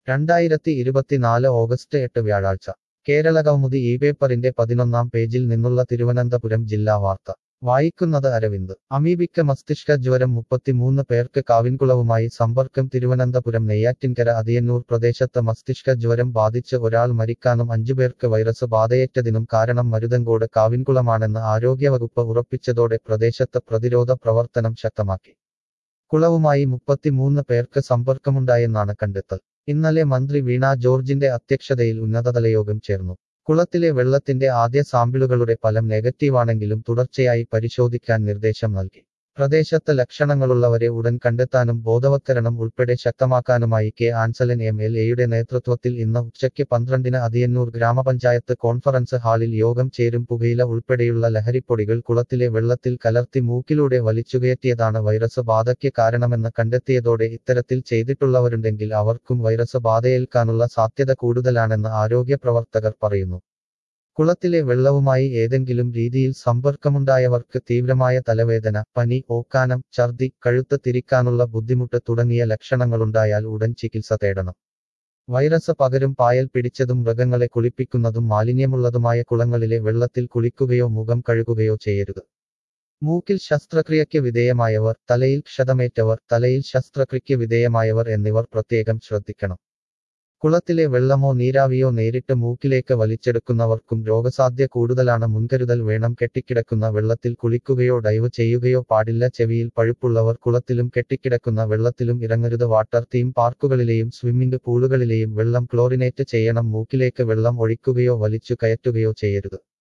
രണ്ടായിരത്തി ഇരുപത്തിനാല് ഓഗസ്റ്റ് എട്ട് വ്യാഴാഴ്ച കേരള കൗമുദി ഈ പേപ്പറിന്റെ പതിനൊന്നാം പേജിൽ നിന്നുള്ള തിരുവനന്തപുരം ജില്ലാ വാർത്ത വായിക്കുന്നത് അരവിന്ദ് അമീബിക്ക മസ്തിഷ്ക ജ്വരം മുപ്പത്തിമൂന്ന് പേർക്ക് കാവിൻകുളവുമായി സമ്പർക്കം തിരുവനന്തപുരം നെയ്യാറ്റിൻകര അതിയന്നൂർ പ്രദേശത്ത് മസ്തിഷ്ക ജ്വരം ബാധിച്ച് ഒരാൾ മരിക്കാനും അഞ്ചുപേർക്ക് വൈറസ് ബാധയേറ്റതിനും കാരണം മരുതങ്കോട് കാവിൻകുളമാണെന്ന് ആരോഗ്യവകുപ്പ് ഉറപ്പിച്ചതോടെ പ്രദേശത്ത് പ്രതിരോധ പ്രവർത്തനം ശക്തമാക്കി കുളവുമായി മുപ്പത്തിമൂന്ന് പേർക്ക് സമ്പർക്കമുണ്ടായെന്നാണ് കണ്ടെത്തൽ ഇന്നലെ മന്ത്രി വീണ ജോർജിന്റെ അധ്യക്ഷതയിൽ ഉന്നതതലയോഗം ചേർന്നു കുളത്തിലെ വെള്ളത്തിന്റെ ആദ്യ സാമ്പിളുകളുടെ ഫലം നെഗറ്റീവാണെങ്കിലും തുടർച്ചയായി പരിശോധിക്കാൻ നിർദ്ദേശം നൽകി പ്രദേശത്ത് ലക്ഷണങ്ങളുള്ളവരെ ഉടൻ കണ്ടെത്താനും ബോധവത്കരണം ഉൾപ്പെടെ ശക്തമാക്കാനുമായി കെ ആൻസലൻ എം എൽ എയുടെ നേതൃത്വത്തിൽ ഇന്ന് ഉച്ചയ്ക്ക് പന്ത്രണ്ടിന് അതിയന്നൂർ ഗ്രാമപഞ്ചായത്ത് കോൺഫറൻസ് ഹാളിൽ യോഗം ചേരും പുകയില ഉൾപ്പെടെയുള്ള ലഹരിപ്പൊടികൾ കുളത്തിലെ വെള്ളത്തിൽ കലർത്തി മൂക്കിലൂടെ വലിച്ചുകയറ്റിയതാണ് വൈറസ് ബാധയ്ക്ക് കാരണമെന്ന് കണ്ടെത്തിയതോടെ ഇത്തരത്തിൽ ചെയ്തിട്ടുള്ളവരുണ്ടെങ്കിൽ അവർക്കും വൈറസ് ബാധയേൽക്കാനുള്ള സാധ്യത കൂടുതലാണെന്ന് ആരോഗ്യ പ്രവർത്തകർ പറയുന്നു കുളത്തിലെ വെള്ളവുമായി ഏതെങ്കിലും രീതിയിൽ സമ്പർക്കമുണ്ടായവർക്ക് തീവ്രമായ തലവേദന പനി ഓക്കാനം ഛർദി കഴുത്ത് തിരിക്കാനുള്ള ബുദ്ധിമുട്ട് തുടങ്ങിയ ലക്ഷണങ്ങളുണ്ടായാൽ ഉടൻ ചികിത്സ തേടണം വൈറസ് പകരും പായൽ പിടിച്ചതും മൃഗങ്ങളെ കുളിപ്പിക്കുന്നതും മാലിന്യമുള്ളതുമായ കുളങ്ങളിലെ വെള്ളത്തിൽ കുളിക്കുകയോ മുഖം കഴുകുകയോ ചെയ്യരുത് മൂക്കിൽ ശസ്ത്രക്രിയയ്ക്ക് വിധേയമായവർ തലയിൽ ക്ഷതമേറ്റവർ തലയിൽ ശസ്ത്രക്രിയയ്ക്ക് വിധേയമായവർ എന്നിവർ പ്രത്യേകം ശ്രദ്ധിക്കണം കുളത്തിലെ വെള്ളമോ നീരാവിയോ നേരിട്ട് മൂക്കിലേക്ക് വലിച്ചെടുക്കുന്നവർക്കും രോഗസാധ്യ കൂടുതലാണ് മുൻകരുതൽ വേണം കെട്ടിക്കിടക്കുന്ന വെള്ളത്തിൽ കുളിക്കുകയോ ഡൈവ് ചെയ്യുകയോ പാടില്ല ചെവിയിൽ പഴുപ്പുള്ളവർ കുളത്തിലും കെട്ടിക്കിടക്കുന്ന വെള്ളത്തിലും ഇറങ്ങരുത് വാട്ടർ തീം പാർക്കുകളിലെയും സ്വിമ്മിംഗ് പൂളുകളിലെയും വെള്ളം ക്ലോറിനേറ്റ് ചെയ്യണം മൂക്കിലേക്ക് വെള്ളം ഒഴിക്കുകയോ വലിച്ചു കയറ്റുകയോ ചെയ്യരുത്